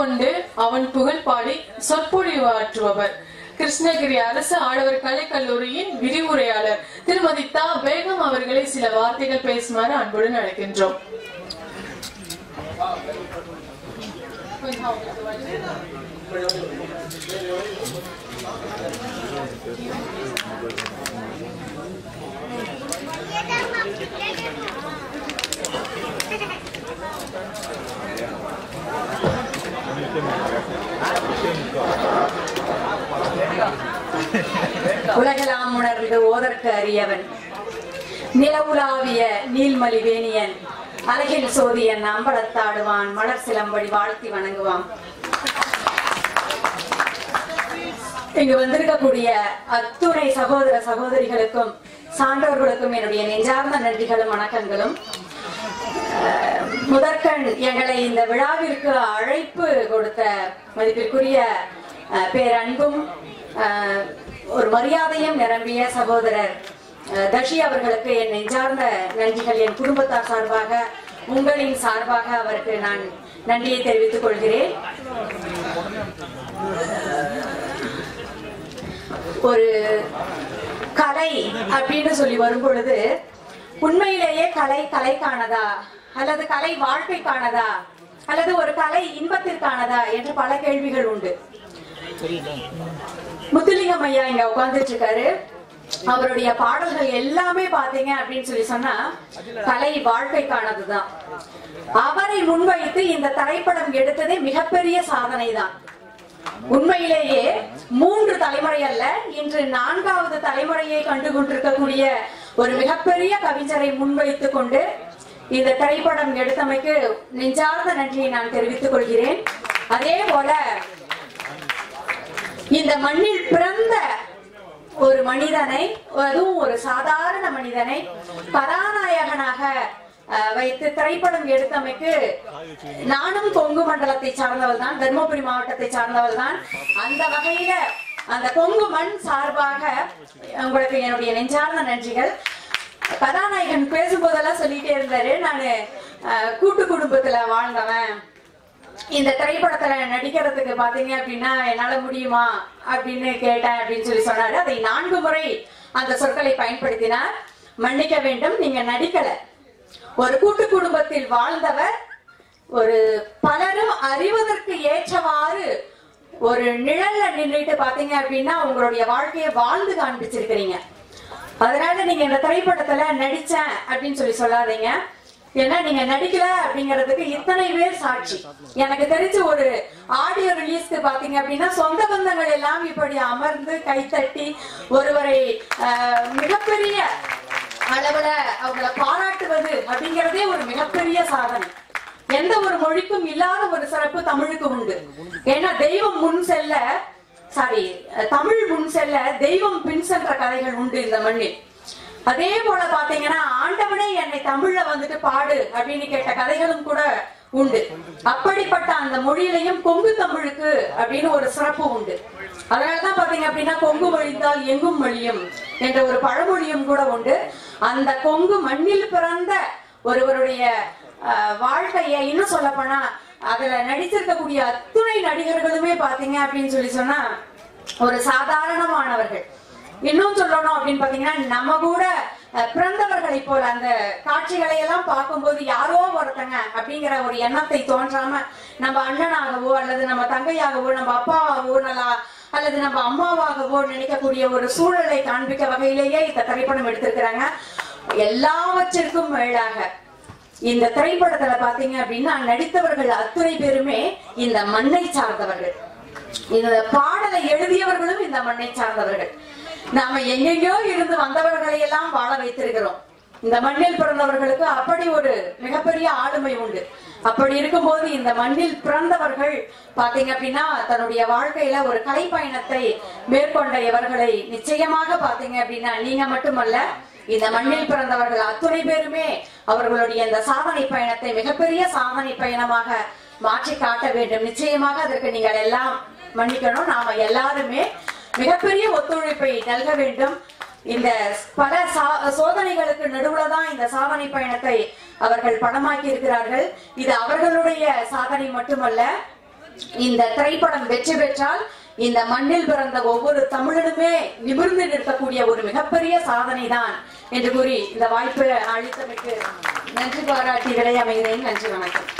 கொண்டு அவன் புகழ் பாடி சொற்பொழிவாற்றுபவர் கிருஷ்ணகிரி அரசு ஆடவர் கலைக்கல்லூரியின் விரிவுரையாளர் திருமதி தா பேகம் அவர்களை சில வார்த்தைகள் பேசுமாறு அன்புடன் அழைக்கின்றோம் உலகெல்லாம் உணர்ந்து ஓதற்கு அறியவன் நிலவுலாவிய நீல்மலி வேணியன் அழகில் சோதியன் அம்பலத்தாடுவான் மலர் சிலம்படி வாழ்த்தி வணங்குவான் இங்கு வந்திருக்கக்கூடிய அத்துணை சகோதர சகோதரிகளுக்கும் சான்றோர்களுக்கும் என்னுடைய நெஞ்சார்ந்த நன்றிகளும் வணக்கங்களும் அஹ், முதற்கண் எங்களை இந்த விழாவிற்கு அழைப்பு கொடுத்த மதிப்பிற்குரிய அஹ், பேரன்பும் அஹ், ஒரு மரியாதையும் நிரம்பிய சகோதரர் அஹ், தஷி அவர்களுக்கு என் நெஞ்சார்ந்த நன்றிகள் என் குடும்பத்தார் சார்பாக உங்களின் சார்பாக அவருக்கு நான் நன்றியை தெரிவித்துக் கொள்கிறேன் ஒரு கலை அப்படின்னு சொல்லி வரும் பொழுது உண்மையிலேயே கலை கலைக்கானதா அல்லது கலை வாழ்க்கைக்கானதா அல்லது ஒரு கலை இன்பத்திற்கானதா என்று பல கேள்விகள் உண்டு முத்துலிங்கம் ஐயா இங்க உட்கார்ந்துட்டு இருக்காரு அவருடைய பாடல்கள் எல்லாமே பாத்தீங்க அப்படின்னு சொல்லி சொன்னா கலை வாழ்க்கைக்கானதுதான் அவரை முன்வைத்து இந்த திரைப்படம் எடுத்ததே மிகப்பெரிய சாதனை தான் உண்மையிலேயே மூன்று தலைமுறை அல்ல இன்று நான்காவது தலைமுறையை கண்டு கொண்டிருக்கக்கூடிய ஒரு மிகப்பெரிய கவிஞரை முன்வைத்துக் கொண்டு இந்த திரைப்படம் எடுத்தமைக்கு நெஞ்சார்ந்த நன்றியை நான் தெரிவித்துக் கொள்கிறேன் அதே போல இந்த மண்ணில் பிறந்த ஒரு மனிதனை அதுவும் ஒரு சாதாரண மனிதனை கதாநாயகனாக அஹ், வைத்து திரைப்படம் எடுத்தமைக்கு நானும் கொங்கு மண்டலத்தை சார்ந்தவள் தான் தருமபுரி மாவட்டத்தை சார்ந்தவள் தான் அந்த வகையில அந்த கொங்கு மண் சார்பாக உங்களுக்கு என்னுடைய நெஞ்சார்ந்த நன்றிகள் கதாநாயகன் பேசும்போதெல்லாம் சொல்லிட்டே இருந்தாரு நானு அஹ், கூட்டு குடும்பத்துல வாழ்ந்தவன் இந்த திரைப்படத்துல நடிக்கிறதுக்கு பாத்தீங்க அப்படின்னா என்னால முடியுமா அப்படின்னு கேட்டேன் அப்படின்னு சொல்லி சொன்னாரு அதை நான்கு முறை அந்த சொற்களை பயன்படுத்தினார் மன்னிக்க வேண்டும் நீங்க நடிக்கல ஒரு கூட்டு குடும்பத்தில் வாழ்ந்தவர் ஒரு பலரும் அறிவதற்கு ஏற்றவாறு ஒரு நிழல்ல நின்றுட்டு பாத்தீங்க அப்படின்னா உங்களுடைய வாழ்க்கையை வாழ்ந்து காண்பிச்சிருக்கிறீங்க அதனால நீங்க இந்த திரைப்படத்துல நடிச்சேன் அப்படின்னு சொல்லி சொல்லாதீங்க ஏன்னா நீங்க நடிக்கல அப்படிங்கிறதுக்கு இத்தனை பேர் சாட்சி எனக்கு தெரிஞ்ச ஒரு ஆடியோ ரிலீஸ்க்கு பாத்தீங்க அப்படின்னா சொந்த பந்தங்கள் எல்லாம் இப்படி அமர்ந்து கைத்தட்டி ஒருவரை ஆஹ், மிகப்பெரிய அளவுல அவங்கள பாராட்டுவது அப்படிங்கிறதே ஒரு மிகப்பெரிய சாதனை எந்த ஒரு மொழிக்கும் இல்லாத ஒரு சிறப்பு தமிழுக்கு உண்டு ஏன்னா தெய்வம் முன் செல்ல சாரி தமிழ் முன் செல்ல தெய்வம் பின் சென்ற கதைகள் உண்டு இந்த மண்ணில் அதே போல பாத்தீங்கன்னா ஆண்டவனே என்னை தமிழ்ல வந்துட்டு பாடு அப்படின்னு கேட்ட கதைகளும் கூட உண்டு அப்படிப்பட்ட அந்த மொழியிலையும் கொங்கு தமிழுக்கு அப்படின்னு ஒரு சிறப்பு உண்டு அதனாலதான் பாத்தீங்க அப்படின்னா கொங்கு மொழிந்தால் எங்கும் மொழியும் என்ற ஒரு பழமொழியும் கூட உண்டு அந்த கொங்கு மண்ணில் பிறந்த ஒருவருடைய அஹ், வாழ்க்கையை இன்னும் சொல்ல போனா அதுல நடிச்சிருக்கக்கூடிய அத்துணை நடிகர்களுமே பாத்தீங்க அப்படின்னு சொல்லி சொன்னா ஒரு சாதாரணமானவர்கள் இன்னும் சொல்லணும் அப்படின்னு பாத்தீங்கன்னா நம்ம கூட அஹ், பிறந்தவர்களை போல அந்த காட்சிகளை எல்லாம் பார்க்கும்போது யாரோ ஒருத்தங்க அப்படிங்கிற ஒரு எண்ணத்தை தோன்றாம நம்ம அண்ணனாகவோ அல்லது நம்ம தங்கையாகவோ நம்ம அப்பாவாகவோ நல்லா அல்லது நம்ம அம்மாவாகவோ நினைக்கக்கூடிய ஒரு சூழலை காண்பிக்க வகையிலேயே இந்த திரைப்படம் எடுத்திருக்கிறாங்க எல்லாவற்றிற்கும் மேலாக இந்த திரைப்படத்துல பாத்தீங்க அப்படின்னா நடித்தவர்கள் அத்துணை பேருமே இந்த மண்ணை சார்ந்தவர்கள் இந்த பாடலை எழுதியவர்களும் இந்த மண்ணை சார்ந்தவர்கள் நாம எங்கெங்கயோ இருந்து வந்தவர்களை எல்லாம் வாழ வைத்திருக்கிறோம் இந்த மண்ணில் பிறந்தவர்களுக்கு அப்படி ஒரு மிகப்பெரிய ஆளுமை உண்டு அப்படி இருக்கும்போது இந்த மண்ணில் பிறந்தவர்கள் பாத்தீங்க அப்படின்னா தன்னுடைய வாழ்க்கையில ஒரு கலை பயணத்தை மேற்கொண்ட இவர்களை நிச்சயமாக பாத்தீங்க அப்படின்னா நீங்க மட்டுமல்ல இந்த மண்ணில் பிறந்தவர்கள் அத்துணை பேருமே அவர்களுடைய இந்த சாதனை பயணத்தை மிகப்பெரிய சாதனை பயணமாக மாற்றி காட்ட வேண்டும் நிச்சயமாக அதற்கு நீங்கள் எல்லாம் மன்னிக்கணும் நாம எல்லாருமே மிகப்பெரிய ஒத்துழைப்பை நல்க வேண்டும் இந்த பல சா- சோதனைகளுக்கு நடுவுல தான் இந்த சாதனை பயணத்தை அவர்கள் படமாக்கி இருக்கிறார்கள் இது அவர்களுடைய சாதனை மட்டுமல்ல இந்த திரைப்படம் வெற்றி பெற்றால் இந்த மண்ணில் பிறந்த ஒவ்வொரு தமிழனுமே நிமிர்ந்து நிற்கக்கூடிய ஒரு மிகப்பெரிய சாதனை தான் என்று கூறி இந்த வாய்ப்பை அளித்தமைக்கு நன்றி பாராட்டி விடை அமைகிறேன் நன்றி வணக்கம்